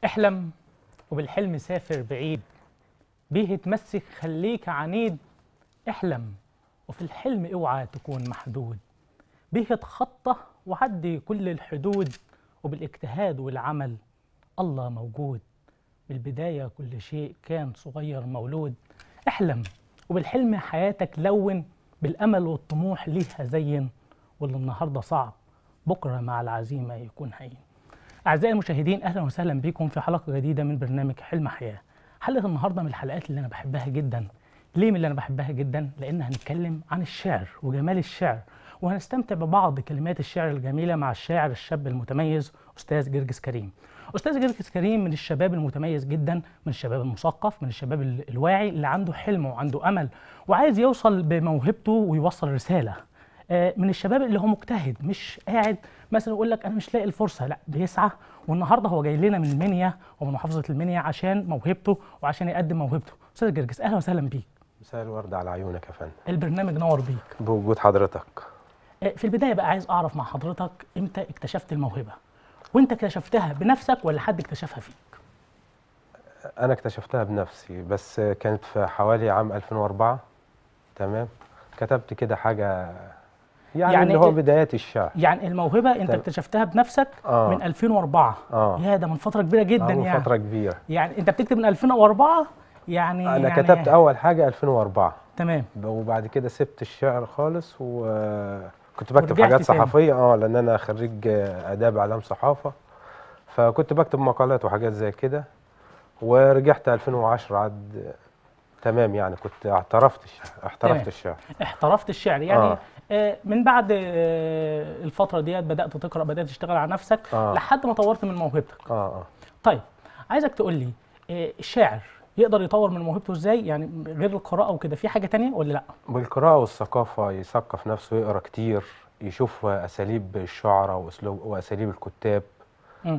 احلم وبالحلم سافر بعيد بيه تمسك خليك عنيد احلم وفي الحلم اوعى تكون محدود بيه تخطى وعدي كل الحدود وبالاجتهاد والعمل الله موجود بالبداية كل شيء كان صغير مولود احلم وبالحلم حياتك لون بالأمل والطموح ليها زين واللي النهاردة صعب بكرة مع العزيمة يكون هين أعزائي المشاهدين أهلا وسهلا بكم في حلقة جديدة من برنامج حلم حياة حلقة النهاردة من الحلقات اللي أنا بحبها جدا ليه من اللي أنا بحبها جدا؟ لأن هنتكلم عن الشعر وجمال الشعر وهنستمتع ببعض كلمات الشعر الجميلة مع الشاعر الشاب المتميز أستاذ جرجس كريم أستاذ جرجس كريم من الشباب المتميز جدا من الشباب المثقف من الشباب ال- الواعي اللي عنده حلم وعنده أمل وعايز يوصل بموهبته ويوصل رسالة آه، من الشباب اللي هو مجتهد مش قاعد مثلا يقول لك انا مش لاقي الفرصه لا بيسعى والنهارده هو جاي لنا من المنيا ومن محافظه المنيا عشان موهبته وعشان يقدم موهبته استاذ جرجس اهلا وسهلا بيك مساء الورد على عيونك يا فندم البرنامج نور بيك بوجود حضرتك آه، في البدايه بقى عايز اعرف مع حضرتك امتى اكتشفت الموهبه وانت اكتشفتها بنفسك ولا حد اكتشفها فيك انا اكتشفتها بنفسي بس كانت في حوالي عام 2004 تمام كتبت كده حاجه يعني, يعني اللي هو إيه؟ بدايات الشعر يعني الموهبه انت تمام. اكتشفتها بنفسك آه. من 2004 اه يا ده من فتره كبيره جدا آه، من يعني فتره كبيره يعني انت بتكتب من 2004 يعني انا يعني كتبت اول حاجه 2004 تمام وبعد كده سبت الشعر خالص وكنت بكتب ورجعت حاجات تاني. صحفيه اه لان انا خريج اداب اعلام صحافه فكنت بكتب مقالات وحاجات زي كده ورجعت 2010 عاد تمام يعني كنت اعترفت الشعر تمام. احترفت الشعر احترفت الشعر يعني آه. آه. من بعد آه الفتره ديت بدات تقرا بدات تشتغل على نفسك آه. لحد ما طورت من موهبتك اه اه طيب عايزك تقول لي آه الشاعر يقدر يطور من موهبته ازاي يعني غير القراءه وكده في حاجه تانية ولا لا بالقراءة والثقافة يثقف نفسه يقرأ كتير يشوف أساليب الشعراء وأسلوب وأساليب الكتاب مم.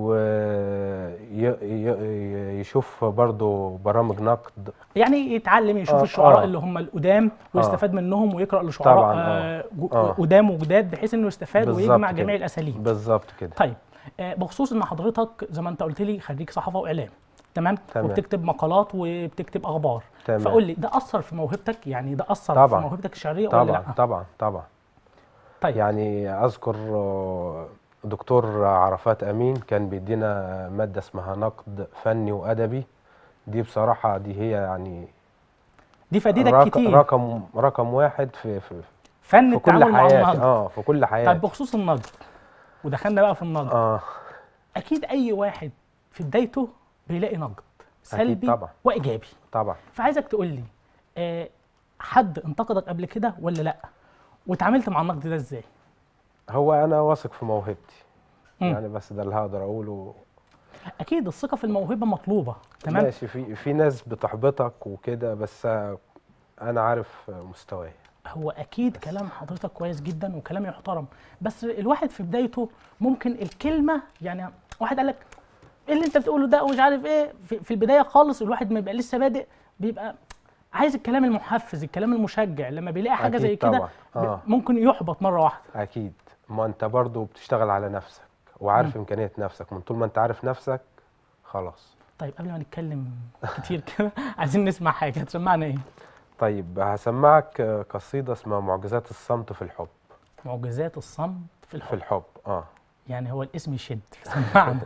ويشوف برضه برامج نقد يعني يتعلم يشوف آه، الشعراء آه. اللي هم القدام ويستفاد منهم ويقرا لشعراء طبعاً، آه. آه. جو- آه. قدام وجداد بحيث انه يستفاد بالظبط ويجمع كده. جميع الاساليب بالظبط كده طيب آه، بخصوص ان حضرتك زي ما انت قلت لي خريج صحافه واعلام تمام تمام. وبتكتب مقالات وبتكتب اخبار تمام. فقول لي ده اثر في موهبتك يعني ده اثر طبعاً. في موهبتك الشعريه ولا طبعا لا طبعا طبعا طيب يعني أذكر آه، دكتور عرفات أمين كان بيدينا مادة اسمها نقد فني وأدبي دي بصراحة دي هي يعني دي فادتك رق- كتير رقم رقم واحد في في, فن في كل التعامل مع حياتي النقد اه في كل حياتي طيب بخصوص النقد ودخلنا بقى في النقد اه اكيد اي واحد في بدايته بيلاقي نقد سلبي طبعاً. وايجابي طبعا فعايزك تقول لي آه حد انتقدك قبل كده ولا لا واتعاملت مع النقد ده ازاي هو انا واثق في موهبتي مم. يعني بس ده اللي هقدر اقوله اكيد الثقه في الموهبه مطلوبه تمام ماشي في في ناس بتحبطك وكده بس انا عارف مستواي هو اكيد كلام حضرتك كويس جدا وكلام يحترم بس الواحد في بدايته ممكن الكلمه يعني واحد قال لك ايه اللي انت بتقوله ده ومش عارف ايه في, في البدايه خالص الواحد ما يبقى لسه بادئ بيبقى عايز الكلام المحفز الكلام المشجع لما بيلاقي حاجه أكيد زي كده طبعاً. ب- آه. ممكن يحبط مره واحده اكيد ما انت برضو بتشتغل على نفسك وعارف امكانيات نفسك من طول ما انت عارف نفسك خلاص طيب قبل ما نتكلم كتير كده عايزين نسمع حاجه هتسمعنا ايه طيب هسمعك قصيدة اسمها معجزات الصمت في الحب معجزات الصمت في في الحب الحب اه يعني هو الاسم يشد سمعنا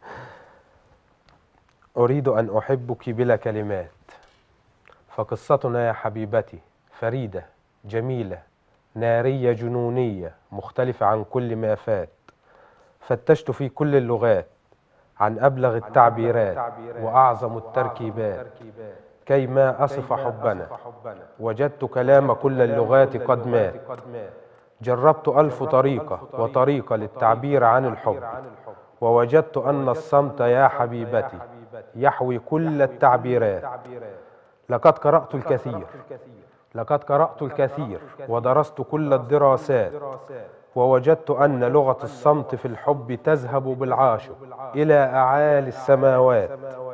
أريد أن أحبك بلا كلمات فقصتنا يا حبيبتي فريدة جميلة نارية جنونية مختلفة عن كل ما فات فتشت في كل اللغات عن أبلغ التعبيرات وأعظم التركيبات كي ما أصف حبنا وجدت كلام كل اللغات قد مات جربت ألف طريقة وطريقة للتعبير عن الحب ووجدت أن الصمت يا حبيبتي يحوي كل التعبيرات لقد قرأت الكثير لقد قرأت الكثير ودرست كل الدراسات ووجدت أن لغة الصمت في الحب تذهب بالعاشق إلى أعالي السماوات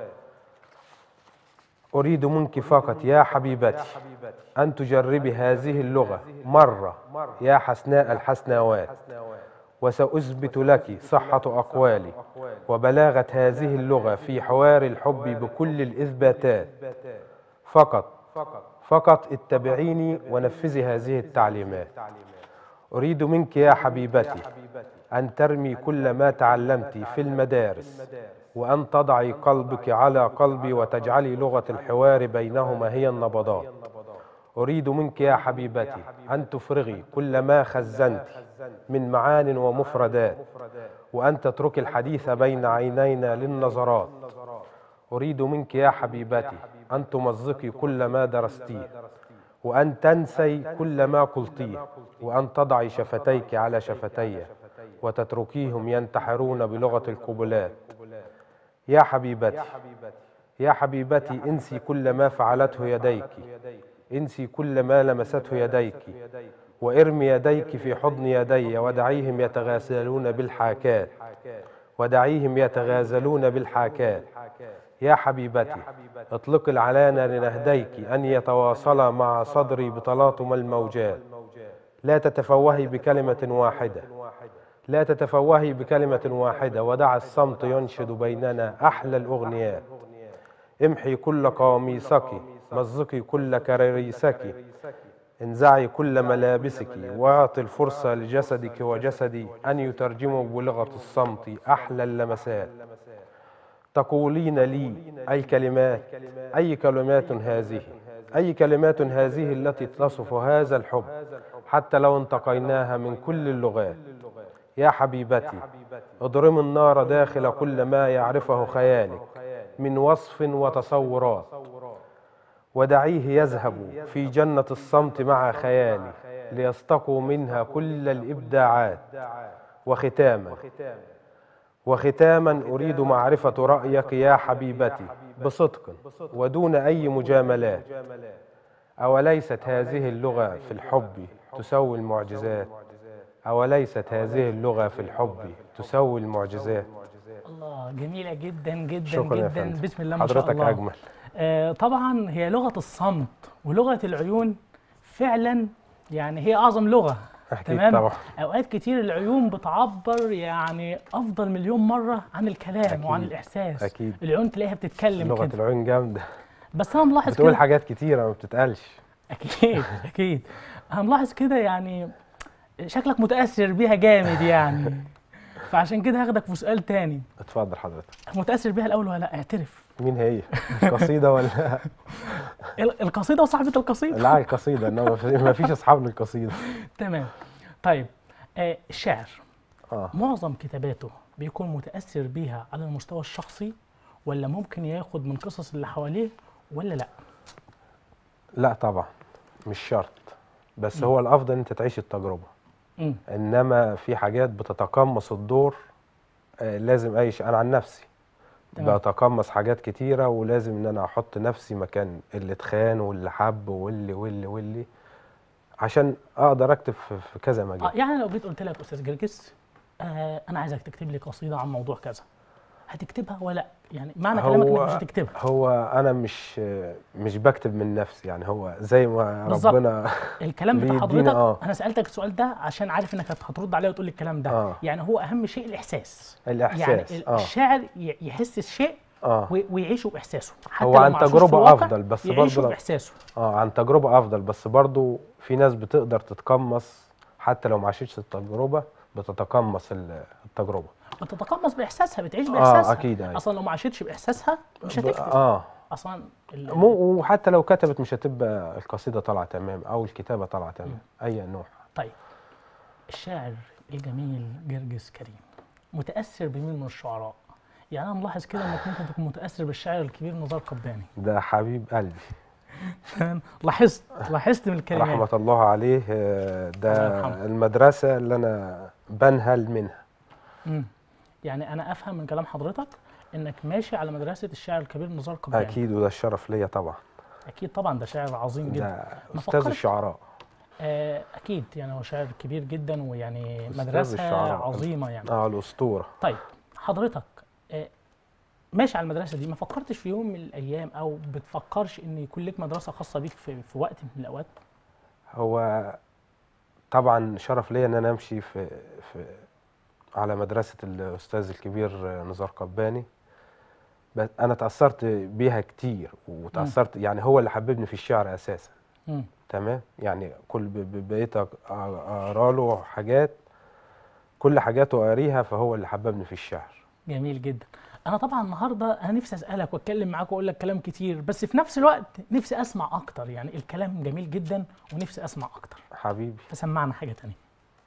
أريد منك فقط يا حبيبتي أن تجربي هذه اللغة مرة يا حسناء الحسناوات وسأثبت لك صحة أقوالي وبلاغة هذه اللغة في حوار الحب بكل الإثباتات فقط فقط اتبعيني ونفذي هذه التعليمات أريد منك يا حبيبتي أن ترمي كل ما تعلمت في المدارس وأن تضعي قلبك على قلبي وتجعلي لغة الحوار بينهما هي النبضات أريد منك يا حبيبتي أن تفرغي كل ما خزنت من معان ومفردات وأن تتركي الحديث بين عينينا للنظرات أريد منك يا حبيبتي أن تمزقي كل ما درستيه وأن تنسي كل ما قلتيه وأن تضعي شفتيك على شفتي وتتركيهم ينتحرون بلغة القبلات يا حبيبتي يا حبيبتي انسي كل ما فعلته يديك انسي كل ما لمسته يديك وارمي يديك في حضن يدي ودعيهم يتغازلون بالحاكات ودعيهم يتغازلون بالحاكات يا حبيبتي اطلق العلانة لنهديك أن يتواصل مع صدري بتلاطم الموجات لا تتفوهي بكلمة واحدة لا تتفوهي بكلمة واحدة ودع الصمت ينشد بيننا أحلى الأغنيات امحي كل قواميسك مزقي كل كراريسك انزعي كل ملابسك واعطي الفرصة لجسدك وجسدي أن يترجموا بلغة الصمت أحلى اللمسات تقولين لي أي كلمات أي كلمات هذه أي كلمات هذه التي تصف هذا الحب حتى لو انتقيناها من كل اللغات يا حبيبتي اضرم النار داخل كل ما يعرفه خيالك من وصف وتصورات ودعيه يذهب في جنة الصمت مع خيالي ليستقوا منها كل الإبداعات وختاما وختاما أريد معرفة رأيك يا حبيبتي بصدق ودون أي مجاملات أوليست هذه اللغة في الحب تسوي المعجزات أوليست هذه اللغة في الحب تسوي المعجزات الله جميلة جدا جدا شكرا يا جدا فندم بسم الله ما شاء حضرتك الله أجمل آه طبعا هي لغة الصمت ولغة العيون فعلا يعني هي أعظم لغة أكيد تمام طبعا أوقات كتير العيون بتعبر يعني أفضل مليون مرة عن الكلام أكيد. وعن الإحساس أكيد العيون تلاقيها بتتكلم لغة كده العيون جامدة بس أنا ملاحظ بتقول كده حاجات كتيرة ما بتتقالش أكيد أكيد أنا ملاحظ كده يعني شكلك متأثر بيها جامد يعني فعشان كده هاخدك في سؤال تاني اتفضل حضرتك متأثر بيها الأول ولا لا اعترف مين هي؟ القصيدة ولا ال- القصيدة وصاحبة القصيدة لا القصيدة انما ما فيش اصحاب للقصيدة تمام طيب آه الشعر اه معظم كتاباته بيكون متأثر بيها على المستوى الشخصي ولا ممكن ياخد من قصص اللي حواليه ولا لا لا طبعا مش شرط بس هو الافضل ان انت تعيش التجربة امم انما في حاجات بتتقمص الدور آه لازم اعيش انا عن نفسي تمام. بتقمص حاجات كتيرة ولازم ان انا احط نفسي مكان اللي اتخان واللي حب واللي واللي واللي عشان اقدر اكتب في في كذا آه مجال يعني لو جيت قلت لك استاذ جرجس آه انا عايزك تكتب لي قصيده عن موضوع كذا هتكتبها ولا لا يعني معنى كلامك انك مش هتكتبها هو انا مش مش بكتب من نفسي يعني هو زي ما بالظبط. ربنا الكلام بتاع بيدينا، حضرتك آه. انا سالتك السؤال ده عشان عارف انك هترد عليا وتقول لي الكلام ده آه. يعني هو اهم شيء الاحساس الاحساس يعني ال- اه الشاعر ي- يحس الشيء اه وي- ويعيشه باحساسه حتى هو لو عن ما عاشوش في تجربة الواقع، أفضل، بس يعيشه برضه لو- باحساسه اه عن تجربة افضل بس برضو في ناس بتقدر تتقمص حتى لو ما عاشتش التجربة بتتقمص ال- التجربة بتتقمص باحساسها بتعيش باحساسها اه اكيد أيوة. اصلا لو ما عاشتش باحساسها مش ب- هتكتب اه اصلا ال- مو وحتى لو كتبت مش هتبقى القصيدة طالعة تمام او الكتابة طالعة تمام اي نوع طيب الشاعر الجميل جرجس كريم متاثر بمين من الشعراء يعني انا ملاحظ كده انك ممكن تكون متاثر بالشاعر الكبير نزار قباني ده حبيب قلبي فاهم لاحظت لاحظت من الكلمات رحمة الله عليه آه، الله ده يرحمه. المدرسة اللي انا بنهل منها مم. يعني انا افهم من كلام حضرتك انك ماشي على مدرسه الشاعر الكبير نزار قباني اكيد وده الشرف ليا طبعا اكيد طبعا ده شاعر عظيم جدا ده ما استاذ فكرت- الشعراء آه اكيد يعني هو شاعر كبير جدا ويعني أستاذ مدرسه الشعراء. عظيمه يعني اه الاسطورة طيب حضرتك آه، ماشي على المدرسه دي ما فكرتش في يوم من الايام او بتفكرش ان يكون لك مدرسه خاصه بيك في, في وقت من الاوقات هو طبعا شرف ليا ان انا امشي في في على مدرسة الأستاذ الكبير نزار قباني بس أنا تأثرت بيها كتير وتأثرت يعني هو اللي حببني في الشعر أساسا مم. تمام يعني كل ب- ب- بقيت أق- أقرأ له حاجات كل حاجاته قاريها فهو اللي حببني في الشعر جميل جدا انا طبعا النهارده انا نفسي اسالك واتكلم معاك واقول لك كلام كتير بس في نفس الوقت نفسي اسمع اكتر يعني الكلام جميل جدا ونفسي اسمع اكتر حبيبي فسمعنا حاجه تانية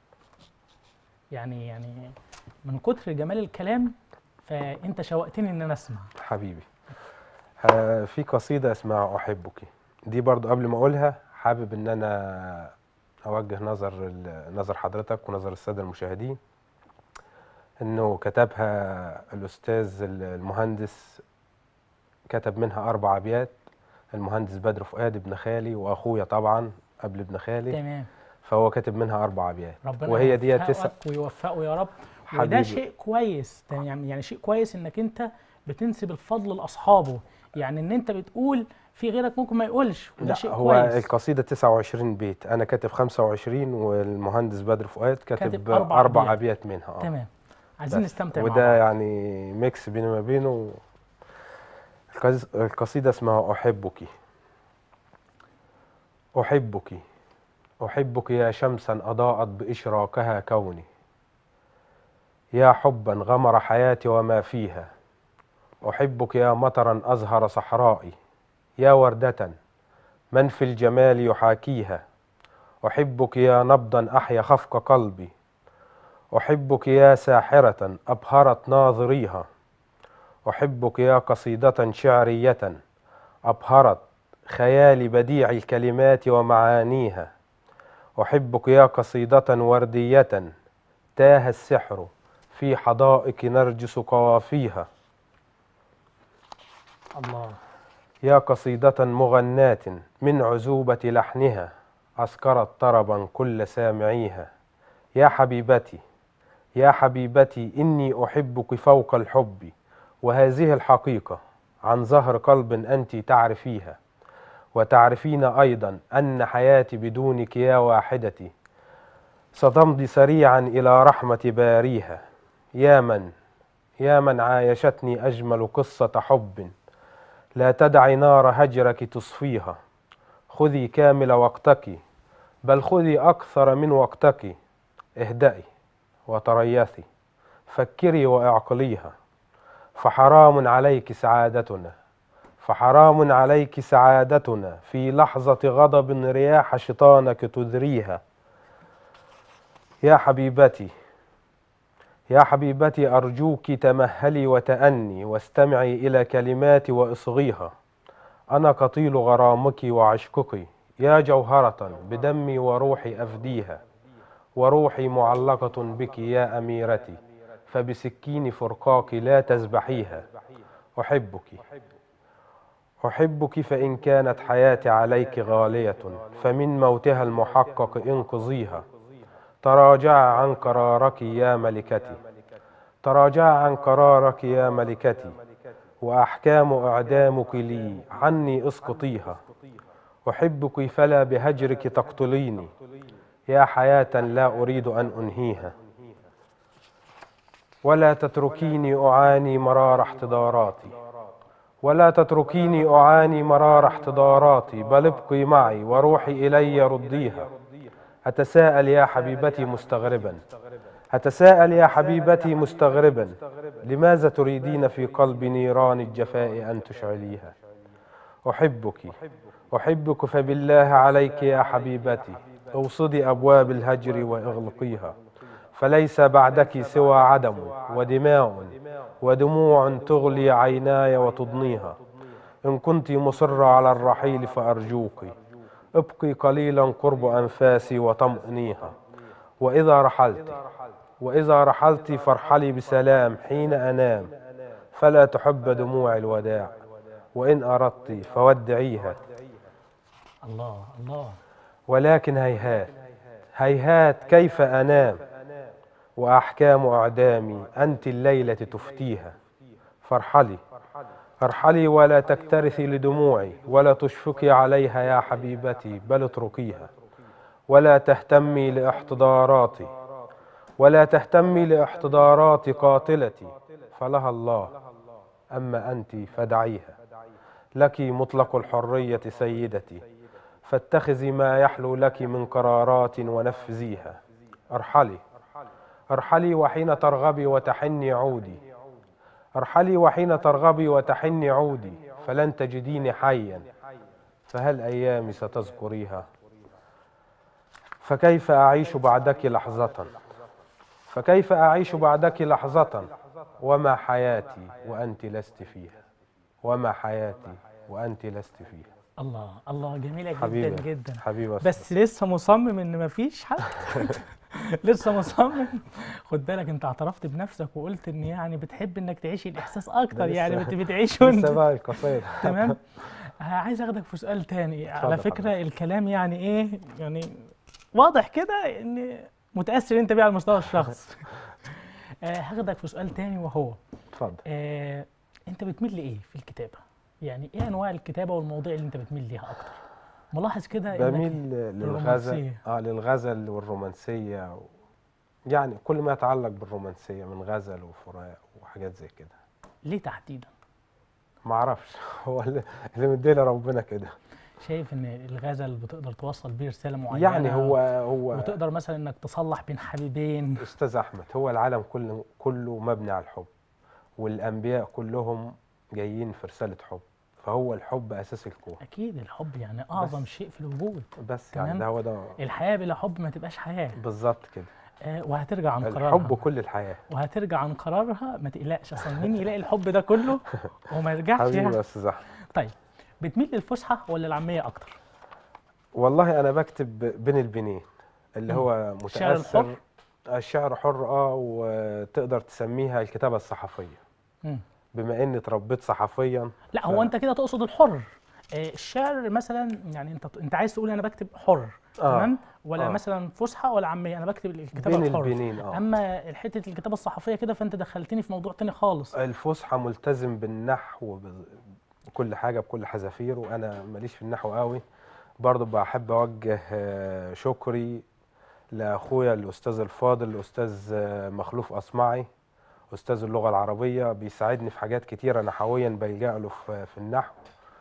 يعني يعني من كتر جمال الكلام فانت شوقتني ان انا اسمع حبيبي آه، في قصيدة اسمها أحبك دي برضو قبل ما أقولها حابب إن أنا أوجه نظر ال- نظر حضرتك ونظر السادة المشاهدين إنه كتبها الأستاذ ال- المهندس كتب منها أربع أبيات المهندس بدر فؤاد ابن خالي وأخويا طبعا قبل ابن خالي تمام فهو كاتب منها أربع أبيات ربنا وهي دي تسع يوفقك ويوفقه يا رب وده حبيبي. شيء كويس ده يعني يعني شيء كويس انك انت بتنسب الفضل لاصحابه يعني ان انت بتقول في غيرك ممكن ما يقولش وده لا شيء هو كويس القصيدة 29 بيت أنا كاتب 25 والمهندس بدر فؤاد كاتب, كاتب أربع أربع أبيات. أبيات منها آه. تمام عايزين بس. نستمتع مع وده بعض يعني ميكس بيني وما بينه القص- القصيدة اسمها أحبك أحبك أحبك يا شمسا أضاءت بإشراقها كوني يا حبا غمر حياتي وما فيها أحبك يا مطرا أزهر صحرائي يا وردة من في الجمال يحاكيها أحبك يا نبضا أحيا خفق قلبي أحبك يا ساحرة أبهرت ناظريها أحبك يا قصيدة شعرية أبهرت خيالي بديع الكلمات ومعانيها أحبك يا قصيدة وردية تاه السحر في حدائق نرجس قوافيها الله يا قصيدة مغناة من عذوبة لحنها أسكرت طربا كل سامعيها يا حبيبتي يا حبيبتي إني أحبك فوق الحب وهذه الحقيقة عن ظهر قلب أنت تعرفيها وتعرفين أيضا أن حياتي بدونك يا واحدتي ستمضي سريعا إلى رحمة باريها يا من يا من عايشتني أجمل قصة حب لا تدعي نار هجرك تصفيها خذي كامل وقتك بل خذي أكثر من وقتك اهدئي وتريثي فكري واعقليها فحرام عليك سعادتنا فحرام عليك سعادتنا في لحظة غضب رياح شيطانك تذريها يا حبيبتي يا حبيبتي أرجوك تمهلي وتأني واستمعي إلى كلماتي وإصغيها أنا قتيل غرامك وعشقك يا جوهرة بدمي وروحي أفديها وروحي معلقة بك يا أميرتي فبسكين فرقاك لا تذبحيها أحبك أحبك فإن كانت حياتي عليك غالية فمن موتها المحقق انقذيها تراجع عن قرارك يا ملكتي تراجع عن قرارك يا ملكتي وأحكام إعدامك لي عني اسقطيها أحبك فلا بهجرك تقتليني يا حياة لا أريد أن أنهيها ولا تتركيني أعاني مرار احتضاراتي ولا تتركيني أعاني مرار احتضاراتي بل ابقي معي وروحي إلي رديها أتساءل يا حبيبتي مستغربا أتساءل يا حبيبتي مستغربا لماذا تريدين في قلب نيران الجفاء أن تشعليها أحبك أحبك فبالله عليك يا حبيبتي اوصدي أبواب الهجر واغلقيها فليس بعدك سوى عدم ودماء ودموع تغلي عيناي وتضنيها إن كنت مصرة على الرحيل فأرجوك ابقي قليلا قرب أنفاسي وطمئنيها وإذا رحلت وإذا رحلت فارحلي بسلام حين أنام فلا تحب دموع الوداع وإن أردت فودعيها الله الله ولكن هيهات هيهات كيف أنام وأحكام أعدامي أنت الليلة تفتيها فارحلي ارحلي ولا تكترثي لدموعي ولا تشفقي عليها يا حبيبتي بل اتركيها ولا تهتمي لاحتضاراتي ولا تهتمي لاحتضارات قاتلتي فلها الله أما أنت فدعيها لك مطلق الحرية سيدتي فاتخذي ما يحلو لك من قرارات ونفذيها ارحلي ارحلي وحين ترغبي وتحني عودي ارحلي وحين ترغبي وتحني عودي فلن تجديني حيا فهل أيامي ستذكريها فكيف أعيش بعدك لحظة فكيف أعيش بعدك لحظة وما حياتي وأنت لست فيها وما حياتي وأنت لست فيها الله الله جميله جدا حبيبة جدا حبيبة بس لسه مصمم ان مفيش حد لسه مصمم خد بالك انت اعترفت بنفسك وقلت ان يعني بتحب انك تعيش الاحساس اكتر لسه- يعني بت- بتعيشه انت لسه بقى القصيدة تمام آه، عايز اخدك في سؤال تاني على اتفضل فكره الكلام يعني ايه يعني واضح كده ان متاثر انت بيه على المستوى الشخصي آه، هاخدك في سؤال تاني وهو اتفضل آه، انت بتميل لايه في الكتابه يعني ايه انواع الكتابه والمواضيع اللي انت بتميل ليها اكتر ملاحظ كده إنك- بميل للغزل الرومانسية. اه للغزل والرومانسية و... يعني كل ما يتعلق بالرومانسية من غزل وفراق وحاجات زي كده ليه تحديدا ما اعرفش هو اللي اللي مدينا ربنا كده شايف ان الغزل بتقدر توصل بيه رساله معينه يعني هو هو وتقدر مثلا انك تصلح بين حبيبين استاذ احمد هو العالم كله كله مبني على الحب والانبياء كلهم جايين في رسالة حب فهو الحب اساس الكون اكيد الحب يعني اعظم شيء في الوجود بس تمام. يعني ده هو ده الحياه بلا حب ما تبقاش حياه بالظبط كده آه وهترجع عن قرارها الحب كل الحياة وهترجع عن قرارها ما تقلقش اصلا مين يلاقي الحب ده كله وما يرجعش حبيبي يعني يا استاذ احمد طيب بتميل للفسحه ولا العاميه اكتر والله انا بكتب بين البنين اللي مم. هو الشعر متاثر الحر؟ الشعر حر اه وتقدر تسميها الكتابه الصحفيه مم. بما اني اتربيت صحفيا لا ف- هو انت كده تقصد الحر آه، الشعر مثلا يعني انت انت عايز تقول انا بكتب حر آه. تمام ولا آه. مثلا فسحه ولا عاميه انا بكتب الكتابه بين الحر البنين اه اما حته الكتابه الصحفيه كده فانت دخلتني في موضوع تاني خالص الفصحى ملتزم بالنحو وب- بكل حاجه بكل حذافيره وانا ماليش في النحو قوي برضه بحب اوجه آه، شكري لاخويا الاستاذ الفاضل الاستاذ آه، مخلوف اصمعي استاذ اللغه العربيه بيساعدني في حاجات كتيره نحويا بلجأ له في في النحو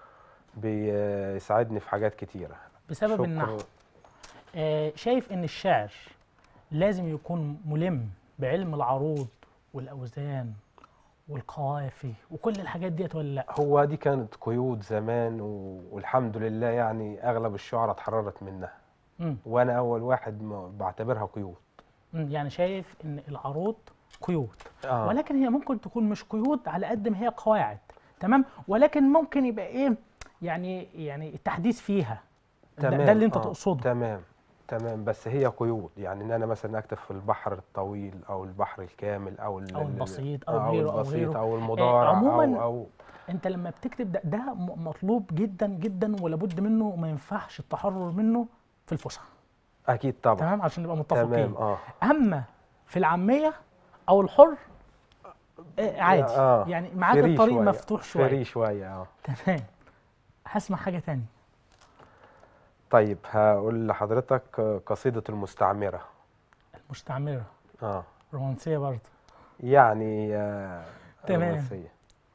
بيساعدني في حاجات كتيره بسبب شكر- النحو آه، شايف ان الشعر لازم يكون ملم بعلم العروض والاوزان والقوافي وكل الحاجات ديت ولا لا هو دي كانت قيود زمان و- والحمد لله يعني اغلب الشعراء اتحررت منها مم. وانا اول واحد ما بعتبرها قيود مم. يعني شايف ان العروض قيود آه. ولكن هي ممكن تكون مش قيود على قد ما هي قواعد تمام ولكن ممكن يبقى ايه يعني يعني التحديث فيها ده, ده اللي انت آه، تقصده تمام تمام بس هي قيود يعني ان انا مثلا اكتب في البحر الطويل او البحر الكامل او ال- أو ال- البسيط أو آه، غيره أو البسيط غيره. او المضارع عموماً او او انت لما بتكتب ده, ده م- مطلوب جدا جدا ولابد منه وما ينفعش التحرر منه في الفسحه اكيد طبعا تمام عشان نبقى متفقين تمام اه اما في العاميه او الحر آه عادي آه، يعني معاك فري الطريق شوية، مفتوح شويه فري شويه اه تمام هسمع حاجه تانية طيب هقول لحضرتك آه، قصيده المستعمره المستعمره اه رومانسيه برضه يعني آه، تمام. رومانسية.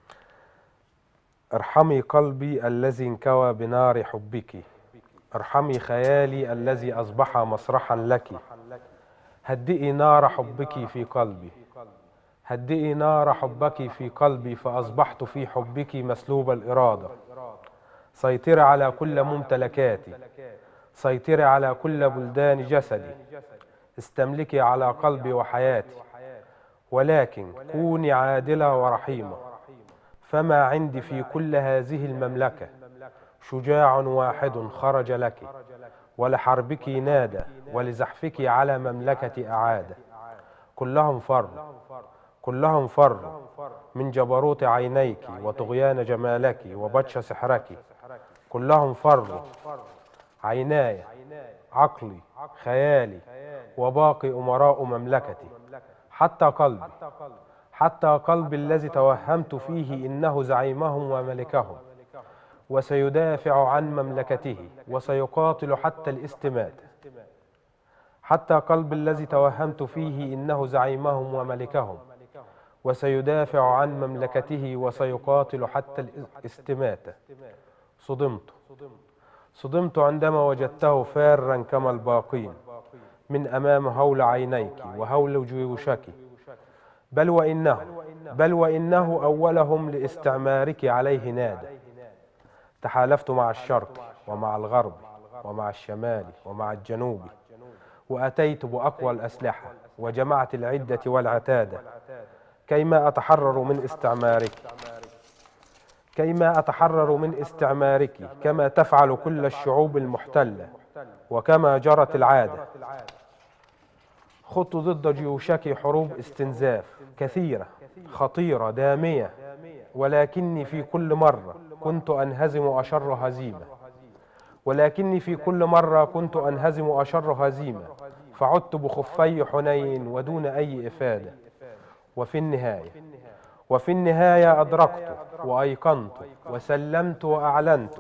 ارحمي قلبي الذي انكوى بنار حبك ارحمي خيالي الذي أصبح مسرحا لك هدئي نار حبك في قلبي هدئي نار حبك في قلبي فأصبحت في حبك مسلوب الإرادة سيطري على كل ممتلكاتي سيطري على كل بلدان جسدي استملكي على قلبي وحياتي ولكن كوني عادلة ورحيمة فما عندي في كل هذه المملكة شجاع واحد خرج لك ولحربك نادى ولزحفك على مملكة أعاد كلهم فروا كلهم فروا من جبروت عينيك وطغيان جمالك وبطش سحرك كلهم فروا عيناي عقلي خيالي وباقي أمراء مملكتي حتى قلبي حتى قلبي الذي توهمت فيه إنه زعيمهم وملكهم وسيدافع عن مملكته وسيقاتل حتى الاستماتة حتى قلب الذي توهمت فيه إنه زعيمهم وملكهم وسيدافع عن مملكته وسيقاتل حتى الاستماتة صدمت صدمت عندما وجدته فارا كما الباقين من أمام هول عينيك وهول جيوشك بل وإنه بل وإنه أولهم لاستعمارك عليه نادى تحالفت مع الشرق ومع الغرب ومع الشمال ومع الجنوب وأتيت بأقوى الأسلحة وجمعت العدة والعتادة كيما أتحرر من استعمارك كيما أتحرر من استعمارك كما تفعل كل الشعوب المحتلة وكما جرت العادة خضت ضد جيوشك حروب استنزاف كثيرة خطيرة دامية ولكني في كل مرة كنت أنهزم أشر هزيمة ولكني في كل مرة كنت أنهزم أشر هزيمة فعدت بخفي حنين ودون أي إفادة وفي النهاية وفي النهاية أدركت وأيقنت وسلمت وأعلنت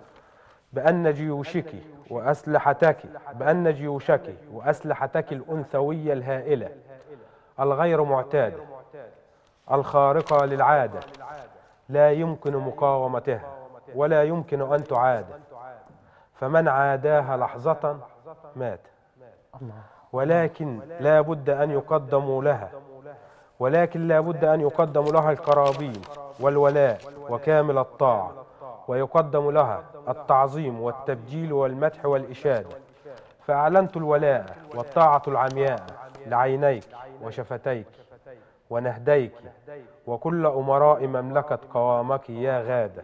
بأن جيوشك وأسلحتك بأن جيوشك وأسلحتك الأنثوية الهائلة الغير معتادة الخارقة للعادة لا يمكن مقاومتها ولا يمكن أن تعاد فمن عاداها لحظة مات الله ولكن لا بد أن يقدموا لها ولكن لا بد أن يقدم لها القرابين والولاء وكامل الطاعة ويقدم لها التعظيم والتبجيل والمدح والإشادة فأعلنت الولاء والطاعة العمياء لعينيك وشفتيك ونهديك وكل أمراء مملكة قوامك يا غادة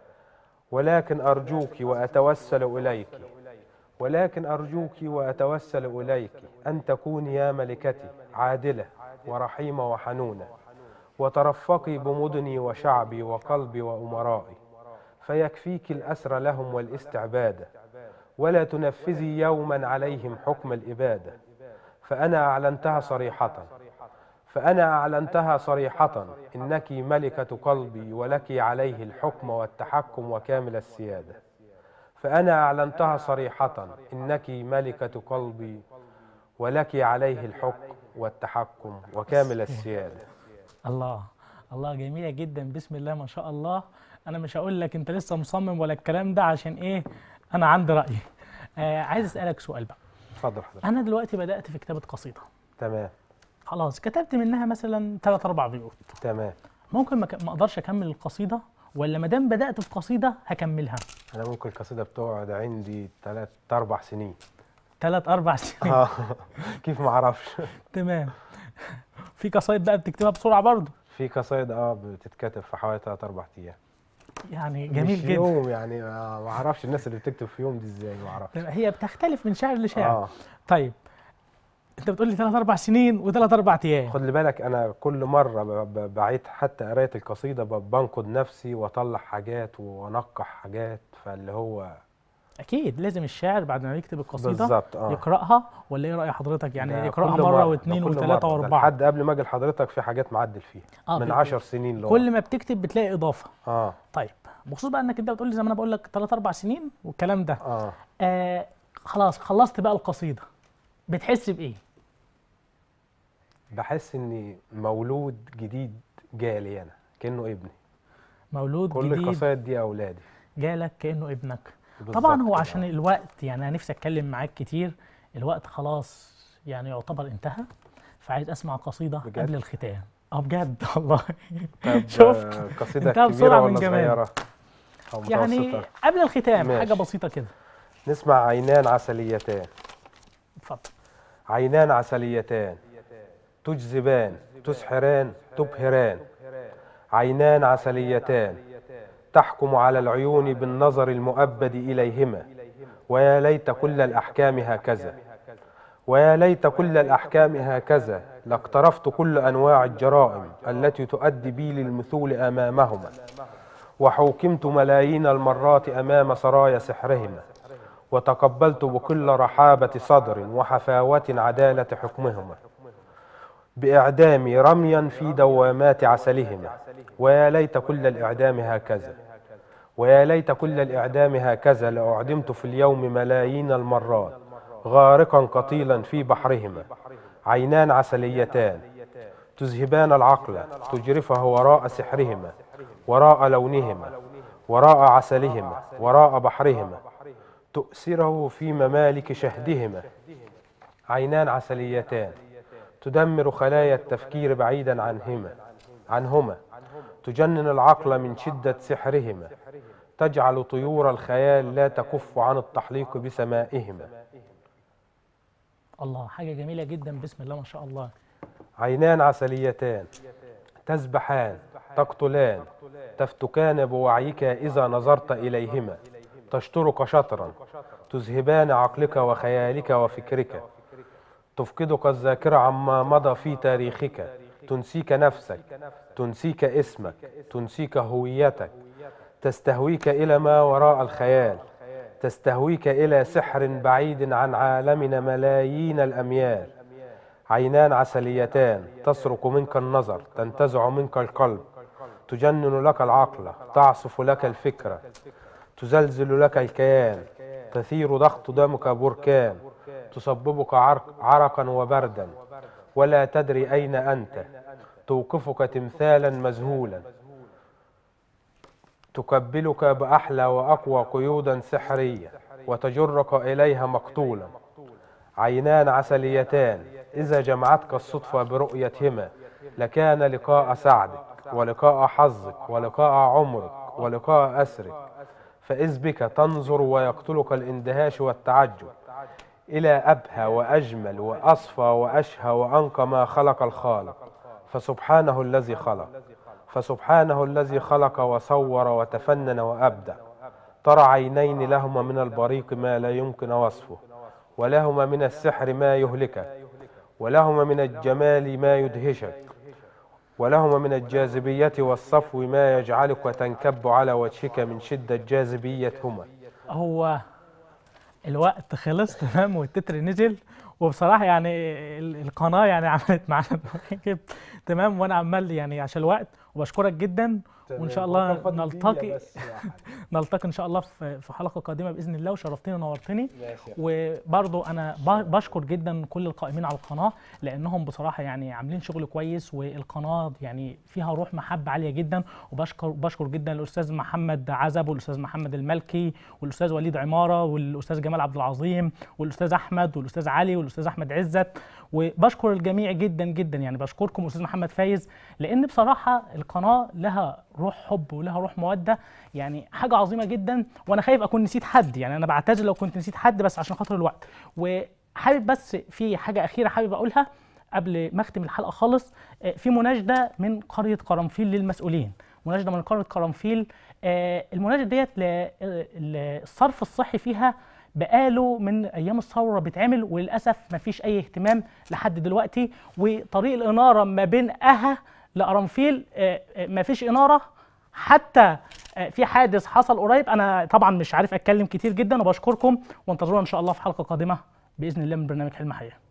ولكن أرجوك وأتوسل إليك ولكن أرجوك وأتوسل إليك أن تكوني يا ملكتي عادلة ورحيمة وحنونة وترفقي بمدني وشعبي وقلبي وأمرائي فيكفيك الأسر لهم والاستعباد ولا تنفذي يوما عليهم حكم الإبادة فأنا أعلنتها صريحة فأنا أعلنتها صريحة إنك ملكة قلبي ولك عليه الحكم والتحكم وكامل السيادة فأنا أعلنتها صريحة إنك ملكة قلبي ولك عليه الحكم والتحكم وكامل السيادة الله الله جميلة جدا بسم الله ما شاء الله أنا مش هقول لك أنت لسه مصمم ولا الكلام ده عشان إيه أنا عندي رأي آه عايز أسألك سؤال بقى اتفضل حضرتك أنا دلوقتي بدأت في كتابة قصيدة تمام خلاص كتبت منها مثلا ثلاث أربع بيوت تمام ممكن ما ك- ما أقدرش أكمل القصيدة ولا ما دام بدأت في قصيدة هكملها أنا ممكن القصيدة بتقعد عندي ثلاث أربع سنين ثلاث أربع سنين آه، كيف ما أعرفش تمام في قصايد بقى بتكتبها بسرعة برضه في قصايد اه بتتكتب في حوالي ثلاث أربع أيام يعني مش جميل جدا يوم يعني آه، ما أعرفش الناس اللي بتكتب في يوم دي إزاي ما أعرفش تمام، هي بتختلف من شاعر لشاعر اه طيب انت بتقول لي ثلاث اربع سنين وثلاث اربع ايام خد لي بالك انا كل مره ب- ب- بعيد حتى قرايه القصيده ب- بنقد نفسي واطلع حاجات وانقح حاجات فاللي هو اكيد لازم الشاعر بعد ما يكتب القصيده بالظبط اه يقراها ولا ايه راي حضرتك يعني ده يقراها كل مره ده واثنين كل وثلاثه مرة. ده واربعه لحد قبل ما اجي لحضرتك في حاجات معدل فيها آه، من بت- عشر سنين لورا كل ما بتكتب بتلاقي اضافه اه طيب بخصوص بقى انك انت بتقول لي زي ما انا بقول لك ثلاث اربع سنين والكلام ده اه آه خلاص خلصت بقى القصيده بتحس بايه بحس اني مولود جديد جالي انا كانه ابني مولود كل جديد القصايد دي اولادي جالك كانه ابنك بالظبط طبعا هو كده. عشان الوقت يعني انا نفسي اتكلم معاك كتير الوقت خلاص يعني يعتبر انتهى فعايز اسمع قصيده بجد؟ قبل الختام اه بجد والله طب شفت آه، قصيده انتهى كبيره بسرعة من ولا جمال. صغيره او يعني متوسطه قبل الختام ماشي. حاجه بسيطه كده نسمع عينان عسليتان اتفضل عينان عسليتان تجذبان تسحران تبهران عينان عسليتان تحكم على العيون بالنظر المؤبد إليهما ويا ليت كل الأحكام هكذا ويا ليت كل الأحكام هكذا لاقترفت كل أنواع الجرائم التي تؤدي بي للمثول أمامهما وحوكمت ملايين المرات أمام سرايا سحرهما وتقبلت بكل رحابة صدر وحفاوة عدالة حكمهما بإعدامي رميا في دوامات عسلهما ويا ليت كل الإعدام هكذا ويا ليت كل الإعدام هكذا لأعدمت في اليوم ملايين المرات غارقا قتيلا في بحرهما عينان عسليتان تذهبان العقل تجرفه وراء سحرهما وراء لونهما وراء عسلهما وراء بحرهما تؤثره في ممالك شهدهما عينان عسليتان تدمر خلايا التفكير بعيدا عنهما عنهما تجنن العقل من شدة سحرهما تجعل طيور الخيال لا تكف عن التحليق بسمائهما الله حاجة جميلة جدا بسم الله ما شاء الله عينان عسليتان تسبحان تقتلان تفتكان بوعيك إذا نظرت إليهما تشطرك شطرا تذهبان عقلك وخيالك وفكرك تفقدك الذاكرة عما مضى في تاريخك تنسيك نفسك تنسيك اسمك تنسيك هويتك تستهويك إلى ما وراء الخيال تستهويك إلى سحر بعيد عن عالمنا ملايين الأميال عينان عسليتان تصرق منك النظر تنتزع منك القلب تجنن لك العقل تعصف لك الفكرة تزلزل لك الكيان تثير ضغط دمك بركان تسببك عرق عرقا وبردا ولا تدري أين أنت توقفك تمثالا مذهولا تكبلك بأحلى وأقوى قيودا سحرية وتجرك إليها مقتولا عينان عسليتان إذا جمعتك الصدفة برؤيتهما لكان لقاء سعدك ولقاء حظك ولقاء عمرك ولقاء أسرك فإذ بك تنظر ويقتلك الاندهاش والتعجب إلى أبهى وأجمل وأصفى وأشهى وأنقى ما خلق الخالق فسبحانه الذي خلق فسبحانه الذي خلق وصور وتفنن وأبدع ترى عينين لهما من البريق ما لا يمكن وصفه ولهما من السحر ما يهلكك ولهما من الجمال ما يدهشك ولهما من الجاذبية والصفو ما يجعلك تنكب على وجهك من شدة جاذبيتهما هو الوقت خلص تمام والتتر نزل وبصراحه يعني ال- القناه يعني عملت معانا مواكب تمام وانا عمال يعني عشان الوقت وبشكرك جدا وان شاء الله نلتقي نلتقي ان شاء الله في في حلقه قادمه باذن الله وشرفتني ونورتني وبرضو انا ب- بشكر جدا كل القائمين على القناه لانهم بصراحه يعني عاملين شغل كويس والقناه يعني فيها روح محبه عاليه جدا وبشكر بشكر جدا الاستاذ محمد عزب والاستاذ محمد الملكي والاستاذ وليد عماره والاستاذ جمال عبد العظيم والاستاذ احمد والاستاذ علي والاستاذ احمد عزت وبشكر الجميع جدا جدا يعني بشكركم استاذ محمد فايز لان بصراحه القناه لها روح حب ولها روح موده يعني حاجه عظيمه جدا وانا خايف اكون نسيت حد يعني انا بعتذر لو كنت نسيت حد بس عشان خاطر الوقت وحابب بس في حاجه اخيره حابب اقولها قبل ما اختم الحلقه خالص آه، في مناشده من قريه قرنفيل للمسؤولين مناشده من قريه قرنفيل آه، المناشده ديت ل- ل- الصرف الصحي فيها بقاله من ايام الثوره بيتعمل وللاسف ما فيش اي اهتمام لحد دلوقتي وطريق الاناره ما بين اها لقرنفيل آه، آه، ما فيش اناره حتى آه، في حادث حصل قريب انا طبعا مش عارف اتكلم كتير جدا وبشكركم وانتظرونا ان شاء الله في حلقه قادمه باذن الله من برنامج حلم حياه